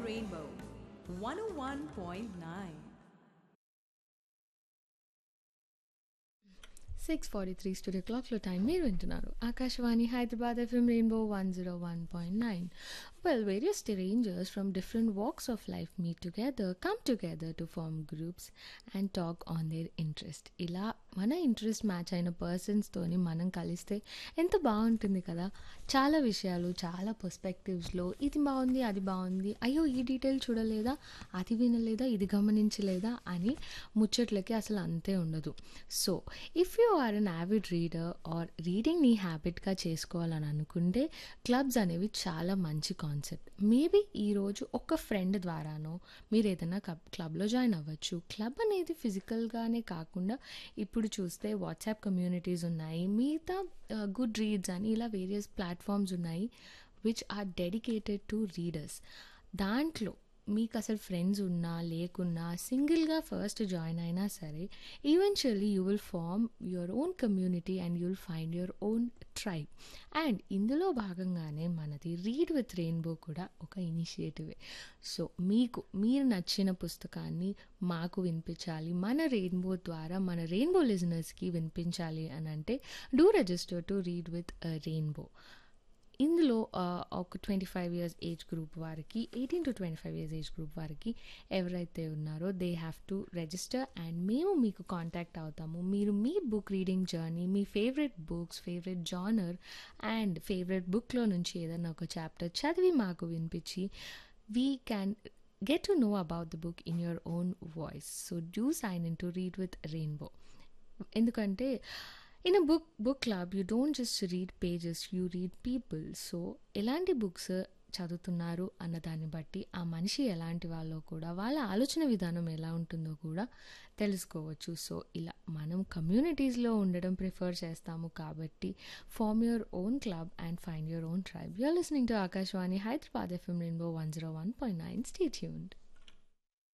Rainbow 101.9. Six forty three studio క్లాక్లో time మీరు వింటున్నారు Akashvani Hyderabad FM Rainbow one zero one point nine well various strangers from different walks of life meet together, come together to form groups and talk on their interest. ఇలా మన interest match అయిన పర్సన్స్తోని మనం కలిస్తే ఎంత బాగుంటుంది కదా చాలా విషయాలు చాలా పర్స్పెక్టివ్స్లో ఇది బాగుంది అది బాగుంది అయ్యో ఈ డీటెయిల్ చూడలేదా అది వినలేదా ఇది గమనించలేదా అని ముచ్చట్లకి అసలు అంతే ఉండదు so if you are an avid reader or reading నీ హ్యాబిట్గా చేసుకోవాలని అనుకుంటే క్లబ్స్ అనేవి చాలా మంచి కాన్సెప్ట్ మేబీ ఈరోజు ఒక ఫ్రెండ్ ద్వారానో మీరు ఏదైనా క్లబ్ క్లబ్లో జాయిన్ అవ్వచ్చు క్లబ్ అనేది ఫిజికల్గానే కాకుండా ఇప్పుడు చూస్తే వాట్సాప్ కమ్యూనిటీస్ ఉన్నాయి మిగతా గుడ్ రీడ్స్ అని ఇలా వేరియస్ ప్లాట్ఫామ్స్ ఉన్నాయి which are dedicated to readers దాంట్లో మీకు అసలు ఫ్రెండ్స్ ఉన్నా లేకున్నా సింగిల్గా ఫస్ట్ జాయిన్ అయినా సరే eventually you will form your own community and you will find your own tribe and ఇందులో భాగంగానే మనది రీడ్ విత్ రెయిన్బో కూడా ఒక ఇనిషియేటివే సో మీకు మీరు నచ్చిన పుస్తకాన్ని మాకు వినిపించాలి మన రెయిన్బో ద్వారా మన రెయిన్బో లిజనర్స్కి వినిపించాలి అని అంటే do register to read with Rainbow ఇందులో ఆ, ఒక twenty five years age group వారికి eighteen to twenty five years age group వారికి ఎవరైతే ఉన్నారో they have to register and మేము మీకు కాంటాక్ట్ అవుతాము మీరు మీ బుక్ రీడింగ్ జర్నీ మీ favourite books favourite genre and favourite బుక్లో నుంచి ఏదైనా ఒక చాప్టర్ చదివి మాకు వినిపించి we can get to know about the book in your own voice. So do sign in to read with Rainbow. ఎందుకంటే in a book book club you don't just read pages you read people so ఎలాంటి books చదువుతున్నారు అన్న దాన్ని బట్టి ఆ మనిషి ఎలాంటి వాళ్ళో కూడా వాళ్ళ ఆలోచన విధానం ఎలా ఉంటుందో కూడా తెలుసుకోవచ్చు సో ఇలా మనం కమ్యూనిటీస్లో ఉండడం ప్రిఫర్ చేస్తాము కాబట్టి form your own club and find your own tribe you're listening to Akashvani Hyderabad FM Rainbow one zero one point nine stay tuned